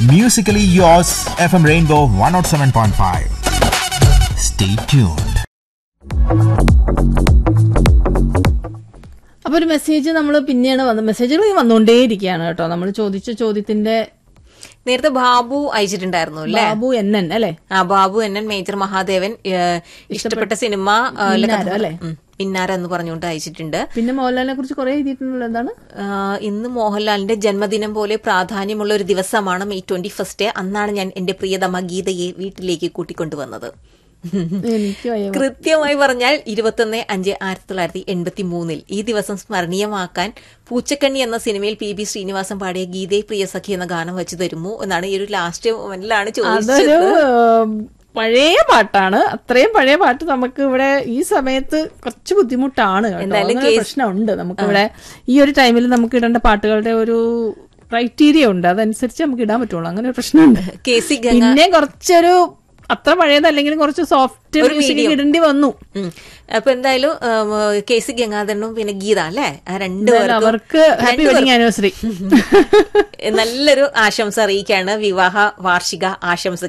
Musically yours, FM Rainbow 107.5. Stay tuned. അപ്പൊ ഒരു message നമ്മൾ പിന്നെയാണ് വന്നത് മെസ്സേജുകൾ വന്നുകൊണ്ടേയിരിക്കുകയാണ് കേട്ടോ നമ്മൾ ചോദിച്ച ചോദ്യത്തിന്റെ നേരത്തെ ബാബു അയച്ചിട്ടുണ്ടായിരുന്നു അല്ലേ ബാബു എൻ എൻ അല്ലെ ആ ബാബു എൻ എൻ മേജർ മഹാദേവൻ ഏഹ്, ഇഷ്ടപ്പെട്ട സിനിമ ഏഹ്, ലെ മിന്നാരം കഥ- അല്ലേ? ഉം, മിന്നാരം എന്ന് പറഞ്ഞുകൊണ്ട് അയച്ചിട്ടുണ്ട് പിന്നെ മോഹൻലാലിനെ കുറിച്ച് കുറെ എഴുതിയിട്ടുണ്ടല്ലോ എന്താണ് ആഹ് ഇന്ന് മോഹൻലാലിന്റെ ജന്മദിനം പോലെ പ്രാധാന്യമുള്ള ഒരു ദിവസമാണ് മെയ് ട്വന്റി ഫസ്റ്റ് അന്നാണ് ഞാൻ എന്റെ പ്രിയതമ ഗീതയെ വീട്ടിലേക്ക് കൂട്ടിക്കൊണ്ടുവന്നത് എനിക്ക് വയ്യ. കൃത്യമായി പറഞ്ഞാൽ ഇരുപത്തൊന്ന് അഞ്ച് ആയിരത്തി തൊള്ളായിരത്തി എൺപത്തി മൂന്നിൽ ഈ ദിവസം സ്മരണീയമാക്കാൻ പൂച്ചക്കണ്ണി എന്ന സിനിമയിൽ പി ബി ശ്രീനിവാസൻ പാടിയ ഗീതേ പ്രിയ സഖി എന്ന ഗാനം വെച്ച് തരുമോ എന്നാണ് ഈ ഒരു ലാസ്റ്റ് മൊമെന്റിലാണ് അതൊരു ചോദിച്ചത് ഉം, പഴയ പാട്ടാണ് അത്രയും പഴയ പാട്ട് നമുക്ക് ഇവിടെ ഈ സമയത്ത് കുറച്ച് ബുദ്ധിമുട്ടാണ് കേട്ടോ. എന്തായാലും അങ്ങനെ ഒരു കേസ്- പ്രശ്നമുണ്ട് നമുക്കിവിടെ ഈ ഒരു ടൈമിൽ നമുക്ക് ഇടേണ്ട പാട്ടുകളുടെ ഒരു ക്രൈറ്റീരിയ ഉണ്ട് അതനുസരിച്ച് നമുക്ക് ഇടാൻ പറ്റുള്ളൂ അങ്ങനെ ഒരു പ്രശ്നമുണ്ട് കെ സി ഗംഗ പിന്നെ കുറച്ചൊരു അത്ര പഴയതല്ലെങ്കിലും കുറച്ച് സോഫ്റ്റ് ഒരു മ്യൂസിക് medium. ഇടേണ്ടി വന്നു ഉം. അപ്പൊ എന്തായാലും ഉം, കെ സി ഗംഗാധരനും പിന്നെ ഗീത അല്ലേ ആ രണ്ടു എന്തായാലും അവർക്ക് ഹാപ്പി വെഡിങ് ആനിവേഴ്സറി നല്ലൊരു ആശംസ അറിയിക്കാണ് വിവാഹ വാർഷിക ആശംസ